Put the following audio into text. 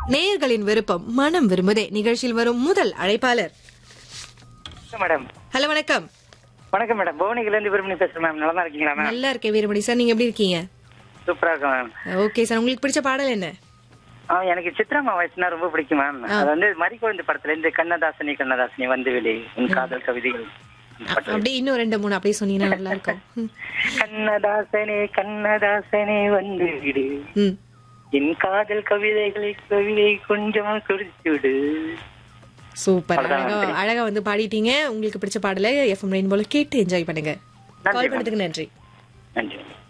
நேயர்களின் விருப்பம் மனம் விரும்புதே நிகழ்ச்சியில் வரும் முதல் அழைப்பாளர் மேடம் ஹலோ வணக்கம் வணக்கம் மேடம் புவனில இருந்து விரும்பி பேசுறேன் மேம் நல்லா இருக்கீங்களா மேம் நல்லா இருக்கேன் வீரமணி சார் நீங்க எப்படி இருக்கீங்க சூப்பரா இருக்கும் மேம் ஓகே சார் உங்களுக்கு பிடிச்ச பாடல் என்ன ஆ எனக்கு சித்ராமா வயசுனா ரொம்ப பிடிக்கும் மேம் அது வந்து மறிக்குழந்தை படத்துல இருந்து கண்ணதாசனி கண்ணதாசனி வந்து வெளி உன் காதல் கவிதைகள் அந்த பாட்டு. அப்படியே இன்னும் ரெண்டு மூணு அப்படியே சொன்னீங்கன்னா நல்லா இருக்கும் ம். கண்ணதாசனே கண்ணதாசனே வந்து விடு ம் என் காதல் கவிதைகளை கவிதை கொஞ்சமா குறிச்சு விடு சூப்பர் அவ்வளவுதான் அழகா நன்றி. அழகா வந்து பாடிட்டீங்க உங்களுக்கு பிடிச்ச பாடலை எஃப்எம் ரெயின்போல கேட்டு என்ஜாய் பண்ணுங்க நன்றி, கால் பண்ணதுக்கு நன்றி நன்றி